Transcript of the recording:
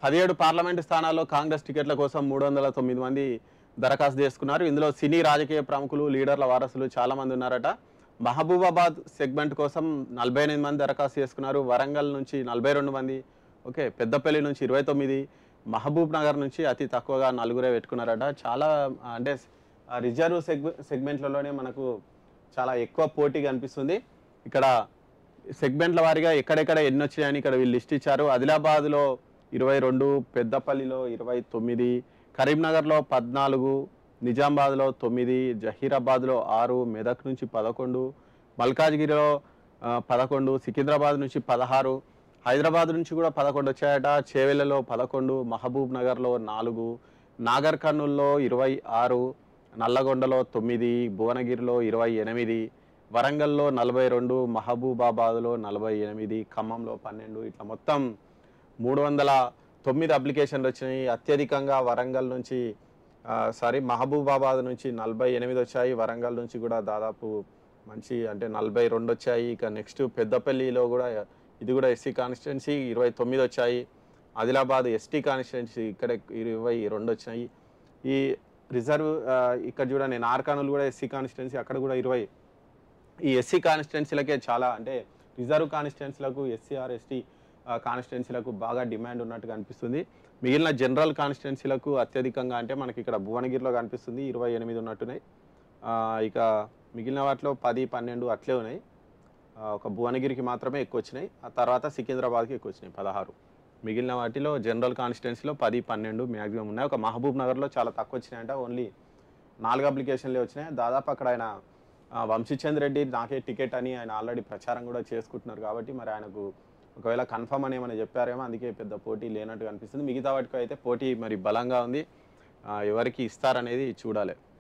పదిహేడు పార్లమెంటు స్థానాల్లో కాంగ్రెస్ టికెట్ల కోసం మూడు వందల తొమ్మిది మంది దరఖాస్తు చేసుకున్నారు ఇందులో సినీ రాజకీయ ప్రముఖులు లీడర్ల వారసులు చాలా మంది ఉన్నారట మహబూబాబాద్ సెగ్మెంట్ కోసం నలభై ఎనిమిది మంది దరఖాస్తు చేసుకున్నారు వరంగల్ నుంచి నలభై రెండు మంది ఓకే పెద్దపల్లి నుంచి ఇరవై తొమ్మిది మహబూబ్ నగర్ నుంచి అతి తక్కువగా నలుగురే పెట్టుకున్నారట చాలా ఆ, అంటే ఆ రిజర్వ్ సెగ్ సెగ్మెంట్లలోనే మనకు చాలా ఎక్కువ పోటీ కనిపిస్తుంది ఇక్కడ సెగ్మెంట్ల వారీగా ఎక్కడెక్కడ ఎన్ని వచ్చాయని ఇక్కడ వీళ్ళు లిస్ట్ ఇచ్చారు ఆదిలాబాద్లో ఇరవై రెండు పెద్దపల్లిలో ఇరవై తొమ్మిది కరీంనగర్లో పద్నాలుగు నిజామాబాద్లో తొమ్మిది జహీరాబాద్లో ఆరు మెదక్ నుంచి పదకొండు మల్కాజ్గిరిలో ఆ, పదకొండు సికింద్రాబాద్ నుంచి పదహారు హైదరాబాద్ నుంచి కూడా పదకొండు వచ్చాయట చేవెళ్లలో పదకొండు మహబూబ్ నగర్లో నాలుగు నాగర్ కర్నూల్లో ఇరవై ఆరు నల్లగొండలో తొమ్మిది భువనగిరిలో ఇరవై ఎనిమిది వరంగల్లో నలభై రెండు మహబూబాబాద్లో నలభై ఎనిమిది ఖమ్మంలో పన్నెండు ఇట్లా మొత్తం మూడు వందల తొమ్మిది అప్లికేషన్లు వచ్చినాయి అత్యధికంగా వరంగల్ నుంచి ఆ, సారీ మహబూబాబాద్ నుంచి నలభై ఎనిమిది వచ్చాయి వరంగల్ నుంచి కూడా దాదాపు మంచి అంటే నలభై రెండు వచ్చాయి ఇక నెక్స్ట్ పెద్దపల్లిలో కూడా ఇది కూడా ఎస్సీ కాన్స్టిట్యున్సీ ఇరవై తొమ్మిది వచ్చాయి ఆదిలాబాద్ ఎస్టీ కాన్స్టిట్యున్సీ ఇక్కడ ఇరవై రెండు వచ్చాయి ఈ రిజర్వ్ ఆ, ఇక్కడ చూడండి నార్కానులు కూడా ఎస్సీ కాన్స్టిట్యున్సీ అక్కడ కూడా ఇరవై ఈ ఎస్సీ కాన్స్టిట్యున్సీలకే చాలా అంటే రిజర్వ్ కాన్స్టిట్యున్సీలకు ఎస్సీఆర్ ఎస్టీ కాన్స్టిట్యున్సీలకు బాగా డిమాండ్ ఉన్నట్టుగా అనిపిస్తుంది మిగిలిన జనరల్ కాన్స్టిట్యున్సీలకు అత్యధికంగా అంటే మనకి ఇక్కడ భువనగిరిలో కనిపిస్తుంది ఇరవై ఎనిమిది ఉన్నట్టున్నాయి ఆ, ఇక మిగిలిన వాటిలో పది పన్నెండు అట్లే ఉన్నాయి ఆ, ఒక భువనగిరికి మాత్రమే ఎక్కువ వచ్చినాయి ఆ తర్వాత సికింద్రాబాద్కి ఎక్కువ వచ్చినాయి పదహారు మిగిలిన వాటిలో జనరల్ కాన్స్టిట్యున్సీలో పది పన్నెండు మ్యాక్సిమం ఉన్నాయి ఒక మహబూబ్ నగర్లో చాలా తక్కువ వచ్చినాయంట ఓన్లీ నాలుగు అప్లికేషన్లే వచ్చినాయి దాదాపు అక్కడ ఆయన ఆ, వంశీచంద్ రెడ్డి నాకే టికెట్ అని ఆయన ఆల్రెడీ ప్రచారం కూడా చేసుకుంటున్నారు కాబట్టి మరి ఆయనకు ఒకవేళ కన్ఫర్మ్ అని ఏమైనా చెప్పారేమో అందుకే పెద్ద పోటీ లేనట్టు అనిపిస్తుంది మిగతా వాటికి అయితే పోటీ మరి బలంగా ఉంది ఆ, ఎవరికి ఇస్తారనేది చూడాలి